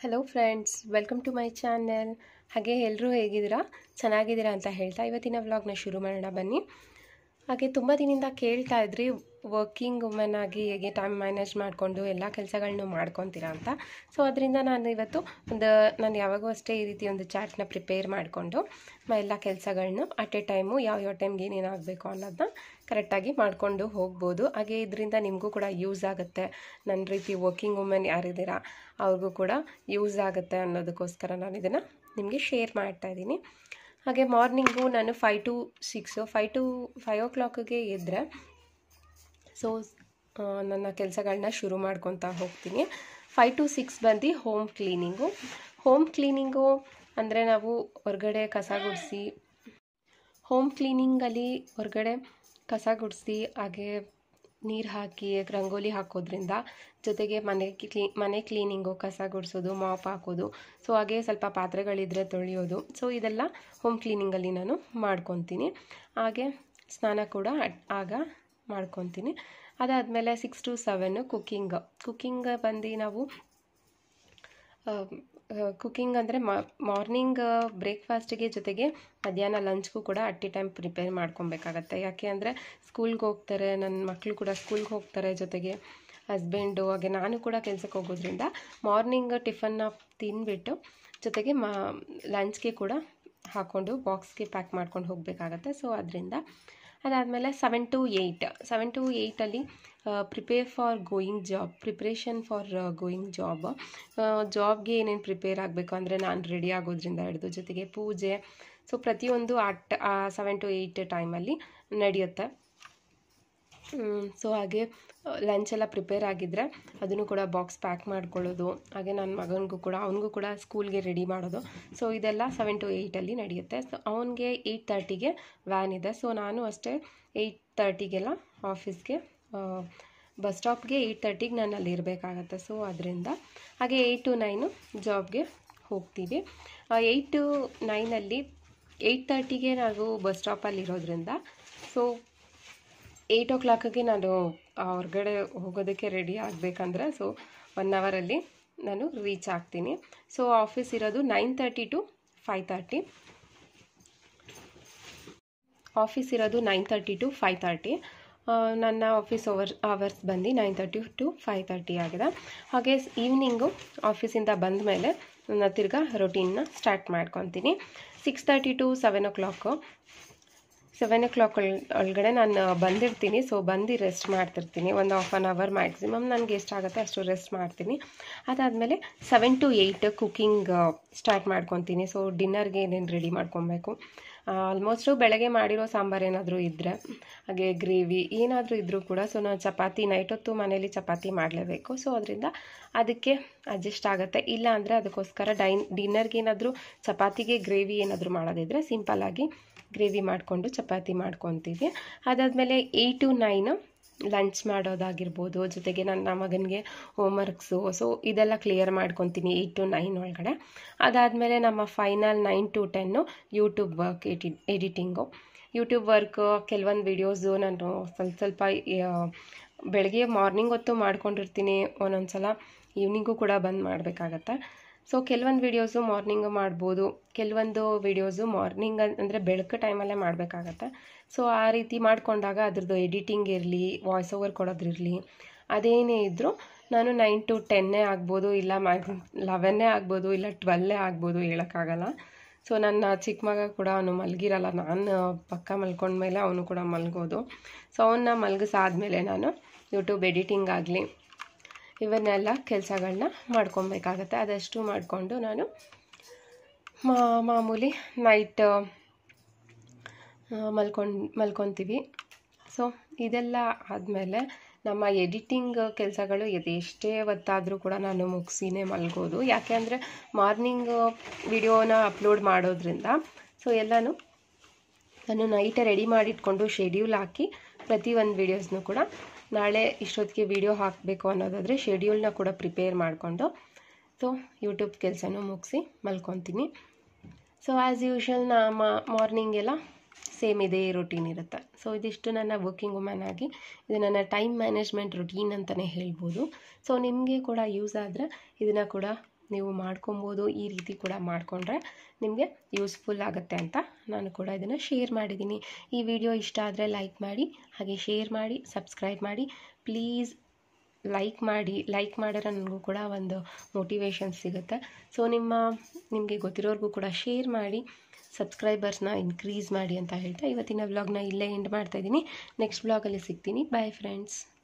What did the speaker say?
hello friends welcome to my channel ಹಾಗೆ ಎಲ್ಲರೂ ಹೇಗಿದ್ದೀರಾ ಚೆನ್ನಾಗಿದ್ದೀರಾ ಅಂತ ಹೇಳ್ತಾ ಇವತ್ತಿನ ವ್ಲಾಗ್ನ ಶುರು ಮಾಡೋಣ ಬನ್ನಿ ಹಾಗೆ ತುಂಬ ದಿನದಿಂದ ಕೇಳ್ತಾ ಇದ್ರಿ ವರ್ಕಿಂಗ್ ವುಮೆನ್ ಆಗಿ ಹೇಗೆ ಟೈಮ್ ಮ್ಯಾನೇಜ್ ಮಾಡಿಕೊಂಡು ಎಲ್ಲ ಕೆಲಸಗಳನ್ನೂ ಮಾಡ್ಕೊತೀರಾ ಅಂತ ಸೊ ಅದರಿಂದ ನಾನು ಇವತ್ತು ಒಂದು ನಾನು ಯಾವಾಗೂ ಅಷ್ಟೇ ಈ ರೀತಿ ಒಂದು ಚಾಟ್ನ ಪ್ರಿಪೇರ್ ಮಾಡಿಕೊಂಡು ಎಲ್ಲ ಕೆಲಸಗಳನ್ನ ಅಟ್ ಎ ಟೈಮು ಯಾವ ಯಾವ ಟೈಮ್ಗೆ ಏನೇನು ಆಗಬೇಕು ಅನ್ನೋದನ್ನ ಕರೆಕ್ಟಾಗಿ ಮಾಡಿಕೊಂಡು ಹೋಗ್ಬೋದು ಹಾಗೆ ಇದರಿಂದ ನಿಮಗೂ ಕೂಡ ಯೂಸ್ ಆಗುತ್ತೆ ನನ್ನ ರೀತಿ ವರ್ಕಿಂಗ್ ವುಮೆನ್ ಯಾರಿದ್ದೀರಾ ಅವ್ರಿಗೂ ಕೂಡ ಯೂಸ್ ಆಗುತ್ತೆ ಅನ್ನೋದಕ್ಕೋಸ್ಕರ ನಾನು ಇದನ್ನು ನಿಮಗೆ ಶೇರ್ ಮಾಡ್ತಾ ಇದ್ದೀನಿ ಹಾಗೆ ಮಾರ್ನಿಂಗು ನಾನು five to six five to five ಓ ಕ್ಲಾಕಿಗೆ ಎದ್ದರೆ ಸೊ ನನ್ನ ಕೆಲಸಗಳನ್ನ ಶುರು ಮಾಡ್ಕೊತಾ ಹೋಗ್ತೀನಿ ಫೈ ಟು ಸಿಕ್ಸ್ ಬಂದು ಹೋಮ್ ಕ್ಲೀನಿಂಗು ಹೋಮ್ ಕ್ಲೀನಿಂಗು ಅಂದರೆ ನಾವು ಹೊರಗಡೆ ಕಸ ಗುಡಿಸಿ ಹೋಮ್ ಕ್ಲೀನಿಂಗಲ್ಲಿ ಹೊರಗಡೆ ಕಸ ಗುಡಿಸಿ ಹಾಗೆ ನೀರು ಹಾಕಿ ರಂಗೋಲಿ ಹಾಕೋದ್ರಿಂದ ಜೊತೆಗೆ ಮನೆ ಕ್ಲೀ ಮನೆ ಕ್ಲೀನಿಂಗು ಕಸ ಗುಡಿಸೋದು ಮಾಪ್ ಹಾಕೋದು ಸೊ ಹಾಗೆ ಸ್ವಲ್ಪ ಪಾತ್ರೆಗಳಿದ್ರೆ ತೊಳೆಯೋದು ಸೊ ಇದೆಲ್ಲ ಹೋಮ್ ಕ್ಲೀನಿಂಗಲ್ಲಿ ನಾನು ಮಾಡ್ಕೊತೀನಿ ಹಾಗೆ ಸ್ನಾನ ಕೂಡ ಆಗ ಮಾಡ್ಕೊತೀನಿ ಅದಾದಮೇಲೆ six to seven cooking cooking ಬಂದು ನಾವು ಕುಕ್ಕಿಂಗ್ ಅಂದರೆ ಮಾರ್ನಿಂಗ್ ಬ್ರೇಕ್ಫಾಸ್ಟಿಗೆ ಜೊತೆಗೆ ಮಧ್ಯಾಹ್ನ ಲಂಚ್ಗೂ ಕೂಡ ಅಟ್ ಎ ಟೈಮ್ ಪ್ರಿಪೇರ್ ಮಾಡ್ಕೊಬೇಕಾಗತ್ತೆ ಯಾಕೆ ಅಂದರೆ ಸ್ಕೂಲ್ಗೆ ಹೋಗ್ತಾರೆ ನನ್ನ ಮಕ್ಕಳು ಕೂಡ ಸ್ಕೂಲ್ಗೆ ಹೋಗ್ತಾರೆ ಜೊತೆಗೆ ಹಸ್ಬೆಂಡು ಹಾಗೆ ನಾನು ಕೂಡ ಕೆಲಸಕ್ಕೆ ಹೋಗೋದ್ರಿಂದ ಮಾರ್ನಿಂಗ್ ಟಿಫನ್ನ ತಿಂದುಬಿಟ್ಟು ಜೊತೆಗೆ ಮಾ ಲಂಚ್ಗೆ ಕೂಡ ಹಾಕ್ಕೊಂಡು ಬಾಕ್ಸ್ಗೆ ಪ್ಯಾಕ್ ಮಾಡ್ಕೊಂಡು ಹೋಗಬೇಕಾಗತ್ತೆ ಸೊ ಅದರಿಂದ ಅದಾದಮೇಲೆ seven to eight seven to ಏಯ್ಟಲ್ಲಿ prepare for going job preparation for going job ಜಾಬ್ಗೆ ಏನೇನು ಪ್ರಿಪೇರ್ ಆಗಬೇಕು ಅಂದರೆ ನಾನು ರೆಡಿ ಆಗೋದ್ರಿಂದ ಹಿಡಿದು ಜೊತೆಗೆ ಪೂಜೆ ಸೊ ಪ್ರತಿಯೊಂದು ಆಟ್ ಸೆವೆನ್ ಟು ಏಯ್ಟ್ ಟೈಮಲ್ಲಿ ನಡೆಯುತ್ತೆ ಸೊ ಹಾಗೆ ಲಂಚ್ ಎಲ್ಲ ಪ್ರಿಪೇರ್ ಆಗಿದ್ದರೆ ಅದನ್ನು ಕೂಡ ಬಾಕ್ಸ್ ಪ್ಯಾಕ್ ಮಾಡ್ಕೊಳ್ಳೋದು ಹಾಗೆ ನನ್ನ ಮಗನಿಗೂ ಕೂಡ ಅವನಿಗೂ ಕೂಡ ಸ್ಕೂಲ್ಗೆ ರೆಡಿ ಮಾಡೋದು ಸೊ ಇದೆಲ್ಲ ಸೆವೆನ್ ಟು ಏಯ್ಟಲ್ಲಿ ನಡೆಯುತ್ತೆ ಸೊ ಅವನಿಗೆ ಏಯ್ಟ್ ತರ್ಟಿಗೆ ವ್ಯಾನ್ ಇದೆ ಸೊ ನಾನು ಅಷ್ಟೇ ಏಯ್ಟ್ ತರ್ಟಿಗೆಲ್ಲ ಆಫೀಸ್ಗೆ ಬಸ್ ಸ್ಟಾಪ್ಗೆ ಏಯ್ಟ್ ತರ್ಟಿಗೆ ನಾನು ಅಲ್ಲಿ ಇರಬೇಕಾಗತ್ತೆ ಸೊ ಅದರಿಂದ ಹಾಗೆ ಏಯ್ಟ್ ಟು ನೈನು ಜಾಬ್ಗೆ ಹೋಗ್ತೀವಿ ಏಯ್ಟ್ ಟು ನೈನಲ್ಲಿ ಏಯ್ಟ್ ತರ್ಟಿಗೆ ನಾವು ಬಸ್ ಸ್ಟಾಪಲ್ಲಿ ಇರೋದ್ರಿಂದ ಸೊ ಏಯ್ಟ್ ಓ ಕ್ಲಾಕಿಗೆ ನಾನು ಹೊರಗಡೆ ಹೋಗೋದಕ್ಕೆ ರೆಡಿ ಆಗಬೇಕಂದ್ರೆ ಸೊ ಒನ್ ಅವರಲ್ಲಿ ನಾನು ರೀಚ್ ಆಗ್ತೀನಿ ಸೊ ಆಫೀಸ್ ಇರೋದು nine thirty to five thirty office ಇರೋದು nine thirty to five thirty ನನ್ನ ಆಫೀಸ್ ಓವರ್ ಅವರ್ಸ್ ಬಂದು nine thirty to five thirty ಆಗಿದೆ ಹಾಗೆ ಈವ್ನಿಂಗು ಆಫೀಸಿಂದ ಬಂದ ಮೇಲೆ ನನ್ನ ತಿರ್ಗಾ ರೊಟೀನ್ನ ಸ್ಟಾರ್ಟ್ ಮಾಡ್ಕೊತೀನಿ six thirty to seven o'clock seven o'clock ಒಳ ಒಳಗಡೆ ನಾನು ಬಂದಿರ್ತೀನಿ ಸೊ ಬಂದು ರೆಸ್ಟ್ ಮಾಡ್ತಿರ್ತೀನಿ ಒಂದು ಹಾಫ್ ಆನ್ ಅವರ್ ಮ್ಯಾಕ್ಸಿಮಮ್ ನನಗೆ ಎಷ್ಟಾಗುತ್ತೆ ಅಷ್ಟು ರೆಸ್ಟ್ ಮಾಡ್ತೀನಿ ಅದಾದಮೇಲೆ seven to eight cooking start ಮಾಡ್ಕೊತೀನಿ ಸೊ ಡಿನ್ನರ್ಗೆ ಏನೇನು ರೆಡಿ ಮಾಡ್ಕೊಬೇಕು ಆಲ್ಮೋಸ್ಟು ಬೆಳಗ್ಗೆ ಮಾಡಿರೋ ಸಾಂಬಾರು ಏನಾದರೂ ಇದ್ದರೆ ಹಾಗೆ ಗ್ರೇವಿ ಏನಾದರೂ ಇದ್ದರೂ ಕೂಡ ಸೊ ನಾನು ಚಪಾತಿ ನೈಟ್ ಹೊತ್ತು ಮನೇಲಿ ಚಪಾತಿ ಮಾಡಲೇಬೇಕು ಸೊ ಅದರಿಂದ ಅದಕ್ಕೆ ಅಡ್ಜಸ್ಟ್ ಆಗುತ್ತೆ ಇಲ್ಲ ಅಂದರೆ ಅದಕ್ಕೋಸ್ಕರ ಡೈನ್ ಡಿನ್ನರ್ಗೆ ಏನಾದರೂ ಚಪಾತಿಗೆ ಗ್ರೇವಿ ಏನಾದರೂ ಮಾಡೋದಿದ್ರೆ ಸಿಂಪಲ್ಲಾಗಿ ಗ್ರೇವಿ ಮಾಡಿಕೊಂಡು ಚಪಾತಿ ಮಾಡ್ಕೊತೀವಿ ಅದಾದಮೇಲೆ ಏಯ್ಟ್ ಟು ನೈನು ಲಂಚ್ ಮಾಡೋದಾಗಿರ್ಬೋದು ಜೊತೆಗೆ ನನ್ನ ಮಗನಿಗೆ ಹೋಮ್ವರ್ಕ್ಸು ಸೊ ಇದೆಲ್ಲ ಕ್ಲಿಯರ್ ಮಾಡ್ಕೊತೀನಿ ಏಯ್ಟ್ ಟು ನೈನ್ ಒಳಗಡೆ ಅದಾದಮೇಲೆ ನಮ್ಮ final nine to ten YouTube work ಎಡಿ ಎಡಿಟಿಂಗು ಯೂಟ್ಯೂಬ್ ವರ್ಕ್ ಕೆಲವೊಂದು ವೀಡಿಯೋಸು ನಾನು ಸ್ವಲ್ಪ ಸ್ವಲ್ಪ ಬೆಳಗ್ಗೆ ಮಾರ್ನಿಂಗ್ ಹೊತ್ತು ಮಾಡ್ಕೊಂಡಿರ್ತೀನಿ ಒಂದೊಂದು ಸಲ ಈವ್ನಿಂಗು ಕೂಡ ಬಂದು ಮಾಡಬೇಕಾಗತ್ತೆ ಸೊ ಕೆಲವೊಂದು ವೀಡಿಯೋಸು ಮಾರ್ನಿಂಗು ಮಾಡ್ಬೋದು ಕೆಲವೊಂದು ವೀಡಿಯೋಸು ಮಾರ್ನಿಂಗ್ ಅಂದರೆ ಬೆಳಕು ಟೈಮಲ್ಲೇ ಮಾಡಬೇಕಾಗತ್ತೆ ಸೊ ಆ ರೀತಿ ಮಾಡಿಕೊಂಡಾಗ ಅದ್ರದ್ದು ಎಡಿಟಿಂಗ್ ಇರಲಿ ವಾಯ್ಸ್ ಓವರ್ ಕೊಡೋದಿರಲಿ ಅದೇನೇ ಇದ್ದರೂ ನಾನು ನೈನ್ ಟು ಟೆನ್ನೇ ಆಗ್ಬೋದು ಇಲ್ಲ ಮ್ಯಾಕ್ಸ್ ಲೆವೆನ್ನೇ ಆಗ್ಬೋದು ಇಲ್ಲ ಟ್ವೆಲ್ಲೇ ಆಗ್ಬೋದು ಹೇಳೋಕ್ಕಾಗಲ್ಲ ಸೊ ನನ್ನ ಚಿಕ್ಕ ಮಗ ಕೂಡ ಅವನು ಮಲಗಿರಲ್ಲ ನಾನು ಪಕ್ಕ ಮಲ್ಕೊಂಡ್ಮೇಲೆ ಅವನು ಕೂಡ ಮಲಗೋದು ಸೊ ಅವನ್ನ ಮಲಗಿಸಾದ್ಮೇಲೆ ನಾನು ಯೂಟ್ಯೂಬ್ ಎಡಿಟಿಂಗ್ ಆಗಲಿ ಇವನ್ನೆಲ್ಲ ಕೆಲಸಗಳನ್ನ ಮಾಡ್ಕೊಬೇಕಾಗತ್ತೆ ಅದಷ್ಟು ಮಾಡಿಕೊಂಡು ನಾನು ಮಾಮೂಲಿ ನೈಟ್ ಮಲ್ಕೊಂಡು ಮಲ್ಕೊತೀವಿ ಸೊ ಇದೆಲ್ಲ ಆದಮೇಲೆ ನಮ್ಮ ಎಡಿಟಿಂಗ್ ಕೆಲಸಗಳು ಎಷ್ಟೇ ಹೊತ್ತಾದರೂ ಕೂಡ ನಾನು ಮುಗಿಸಿನೇ ಮಲ್ಗೋದು ಯಾಕೆ ಅಂದರೆ ಮಾರ್ನಿಂಗ್ ವಿಡಿಯೋನ ಅಪ್ಲೋಡ್ ಮಾಡೋದ್ರಿಂದ ಸೊ ಎಲ್ಲನೂ ನಾನು ನೈಟೇ ರೆಡಿ ಮಾಡಿಟ್ಕೊಂಡು ಶೆಡ್ಯೂಲ್ ಹಾಕಿ ಪ್ರತಿ ಒಂದು ವೀಡಿಯೋಸ್ನೂ ಕೂಡ ನಾಳೆ ಇಷ್ಟೊತ್ತಿಗೆ ವಿಡಿಯೋ ಹಾಕಬೇಕು ಅನ್ನೋದಾದರೆ ಶೆಡ್ಯೂಲ್ನ ಕೂಡ ಪ್ರಿಪೇರ್ ಮಾಡಿಕೊಂಡು ಸೊ ಯೂಟ್ಯೂಬ್ ಕೆಲಸನೂ ಮುಗಿಸಿ ಮಲ್ಕೊತೀನಿ ಸೊ ಆ್ಯಸ್ ಯೂಶ್ವಲ್ ನಾ ಮಾರ್ನಿಂಗ್ ಎಲ್ಲ ಸೇಮ್ ಇದೇ ರೊಟೀನ್ ಇರುತ್ತೆ ಸೊ ಇದಿಷ್ಟು ನನ್ನ ವರ್ಕಿಂಗ್ ವುಮೆನ್ ಆಗಿ ಇದು ನನ್ನ ಟೈಮ್ ಮ್ಯಾನೇಜ್ಮೆಂಟ್ ರೊಟೀನ್ ಅಂತಲೇ ಹೇಳ್ಬೋದು ಸೊ ನಿಮಗೆ ಕೂಡ ಯೂಸ್ ಆದರೆ ಇದನ್ನು ಕೂಡ ನೀವು ಮಾಡ್ಕೊಬೋದು ಈ ರೀತಿ ಕೂಡ ಮಾಡಿಕೊಂಡ್ರೆ ನಿಮಗೆ ಯೂಸ್ಫುಲ್ ಆಗುತ್ತೆ ಅಂತ ನಾನು ಕೂಡ ಇದನ್ನು ಶೇರ್ ಮಾಡಿದ್ದೀನಿ ಈ ವಿಡಿಯೋ ಇಷ್ಟ ಆದರೆ ಲೈಕ್ ಮಾಡಿ ಹಾಗೆ ಶೇರ್ ಮಾಡಿ ಸಬ್ಸ್ಕ್ರೈಬ್ ಮಾಡಿ ಪ್ಲೀಸ್ ಲೈಕ್ ಮಾಡಿ ಲೈಕ್ ಮಾಡಿದ್ರೆ ನನಗೂ ಕೂಡ ಒಂದು ಮೋಟಿವೇಶನ್ ಸಿಗುತ್ತೆ ಸೊ ನಿಮ್ಮ ನಿಮಗೆ ಗೊತ್ತಿರೋರ್ಗೂ ಕೂಡ ಶೇರ್ ಮಾಡಿ ಸಬ್ಸ್ಕ್ರೈಬರ್ಸ್ನ ಇನ್ಕ್ರೀಸ್ ಮಾಡಿ ಅಂತ ಹೇಳ್ತಾ ಇವತ್ತಿನ ವ್ಲಾಗ್ನ ಇಲ್ಲೇ ಎಂಡ್ ಮಾಡ್ತಾಯಿದ್ದೀನಿ ನೆಕ್ಸ್ಟ್ ವ್ಲಾಗಲ್ಲಿ ಸಿಗ್ತೀನಿ ಬಾಯ್ ಫ್ರೆಂಡ್ಸ್